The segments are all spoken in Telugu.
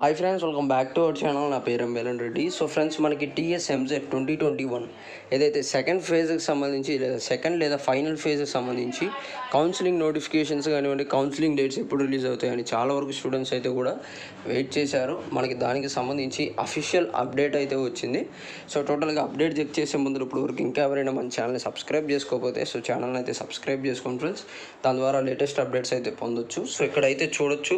hi friends welcome back to our channel నా పేరు ఎంబేలన్ రెడ్డి సో ఫ్రెండ్స్ మనకి టీఎస్ ఎంజెడ్ ట్వంటీ ట్వంటీ వన్ ఏదైతే సెకండ్ ఫేజ్కి సంబంధించి లేదా సెకండ్ లేదా ఫైనల్ ఫేజ్కి సంబంధించి కౌన్సిలింగ్ నోటిఫికేషన్స్ కానివ్వండి కౌన్సిలింగ్ డేట్స్ ఎప్పుడు రిలీజ్ అవుతాయని చాలా వరకు స్టూడెంట్స్ అయితే కూడా వెయిట్ చేశారు మనకి దానికి సంబంధించి అఫీషియల్ అప్డేట్ అయితే వచ్చింది సో టోటల్గా అప్డేట్ చెక్ చేసే ముందు ఇప్పుడు వరకు ఇంకా ఎవరైనా మన ఛానల్ని సబ్స్క్రైబ్ చేసుకోకపోతే సో ఛానల్ని అయితే సబ్స్క్రైబ్ చేసుకోండి ఫ్రెండ్స్ దాని ద్వారా లేటెస్ట్ అప్డేట్స్ అయితే పొందొచ్చు సో ఇక్కడైతే చూడొచ్చు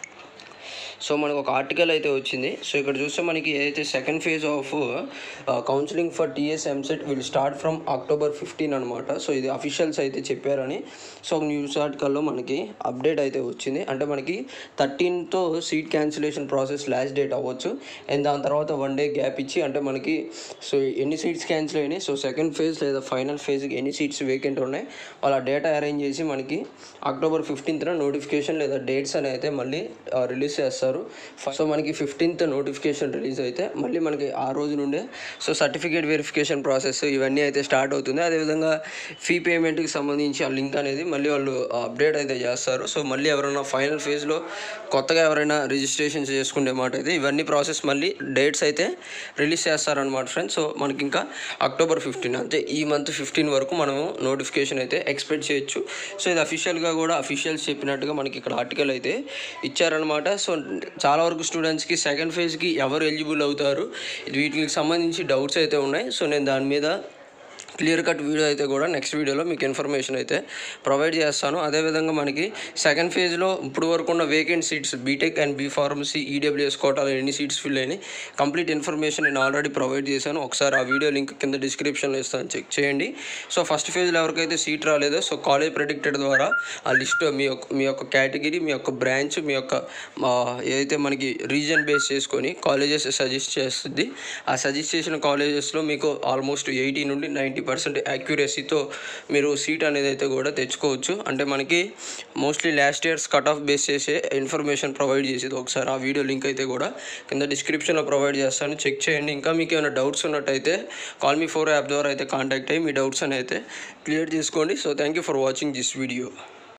సో మనకు ఒక ఆర్టికల్ అయితే వచ్చింది సో ఇక్కడ చూస్తే మనకి ఏదైతే second phase of counselling for TS EAMCET will start from October fifteen అనమాట సో ఇది అఫీషియల్స్ అయితే చెప్పారని సో ఒక న్యూస్ ఆర్టికల్లో మనకి అప్డేట్ అయితే వచ్చింది అంటే మనకి థర్టీన్తో seat cancellation process last date అవ్వచ్చు అండ్ దాని తర్వాత వన్ డే గ్యాప్ ఇచ్చి అంటే మనకి సో ఎన్ని సీట్స్ క్యాన్సిల్ అయినాయి సో సెకండ్ ఫేజ్ లేదా ఫైనల్ ఫేజ్కి ఎన్ని సీట్స్ వేకెంట్ ఉన్నాయి వాళ్ళ డేటా అరేంజ్ చేసి మనకి అక్టోబర్ ఫిఫ్టీన్త్న నోటిఫికేషన్ లేదా డేట్స్ అని అయితే మళ్ళీ రిలీజ్ చేస్తారు సో మనకి ఫిఫ్టీన్త్ నోటిఫికేషన్ రిలీజ్ అయితే మళ్ళీ మనకి ఆ రోజు నుండే సో సర్టిఫికేట్ వెరిఫికేషన్ ప్రాసెస్ ఇవన్నీ అయితే స్టార్ట్ అవుతుంది అదేవిధంగా ఫీ పేమెంట్కి సంబంధించి ఆ లింక్ అనేది మళ్ళీ వాళ్ళు అప్డేట్ అయితే చేస్తారు సో మళ్ళీ ఎవరైనా ఫైనల్ ఫేజ్లో కొత్తగా ఎవరైనా రిజిస్ట్రేషన్ చేసుకునే మాట అయితే ఇవన్నీ ప్రాసెస్ మళ్ళీ డేట్స్ అయితే రిలీజ్ చేస్తారనమాట ఫ్రెండ్స్ సో మనకి ఇంకా అక్టోబర్ ఫిఫ్టీన్ అంటే ఈ మంత్ ఫిఫ్టీన్ వరకు మనము నోటిఫికేషన్ అయితే ఎక్స్పెక్ట్ చేయొచ్చు సో ఇది అఫీషియల్గా కూడా అఫీషియల్స్ చెప్పినట్టుగా మనకి ఇక్కడ ఆర్టికల్ అయితే ఇచ్చారనమాట సో చాలా వరకు స్టూడెంట్స్కి సెకండ్ ఫేజ్కి ఎవరు ఎలిజిబుల్ అవుతారు వీటికి సంబంధించి డౌట్స్ అయితే ఉన్నాయి సో నేను దాని మీద క్లియర్ కట్ వీడియో అయితే కూడా నెక్స్ట్ వీడియోలో మీకు ఇన్ఫర్మేషన్ అయితే ప్రొవైడ్ చేస్తాను అదేవిధంగా మనకి సెకండ్ ఫేజ్లో ఇప్పుడు వరకు ఉన్న vacant seats BTech and B pharmacy EWS కోటాలో ఎన్ని సీట్స్ ఫిల్ అయినాయి కంప్లీట్ ఇన్ఫర్మేషన్ నేను ఆల్రెడీ ప్రొవైడ్ చేశాను ఒకసారి ఆ వీడియో లింక్ కింద డిస్క్రిప్షన్లో ఇస్తాను చెక్ చేయండి సో ఫస్ట్ ఫేజ్లో ఎవరికైతే సీట్ రాలేదో సో కాలేజ్ ప్రెడిక్టెడ్ ద్వారా ఆ లిస్ట్ మీ యొక్క మీ యొక్క కేటగిరీ మీ యొక్క బ్రాంచ్ మీ యొక్క ఆ, ఏదైతే మనకి రీజన్ బేస్ చేసుకొని కాలేజెస్ సజెస్ట్ చేస్తుంది ఆ సజెస్ట్ చేసిన కాలేజెస్లో మీకు ఆల్మోస్ట్ ఎయిటీ నుండి నైంటీ పర్సెంట్ యాక్యురసీతో మీరు సీట్ అనేది అయితే కూడా తెచ్చుకోవచ్చు అంటే మనకి mostly last years cut off base చేసే ఇన్ఫర్మేషన్ ప్రొవైడ్ చేసేది ఒకసారి ఆ వీడియో లింక్ అయితే కూడా కింద డిస్క్రిప్షన్లో ప్రొవైడ్ చేస్తాను చెక్ చేయండి ఇంకా మీకు ఏమైనా డౌట్స్ ఉన్నట్టయితే కాల్ మీ ఫోర్ యాప్ ద్వారా అయితే కాంటాక్ట్ అయ్యి మీ డౌట్స్ అని అయితే క్లియర్ చేసుకోండి so thank you for watching this video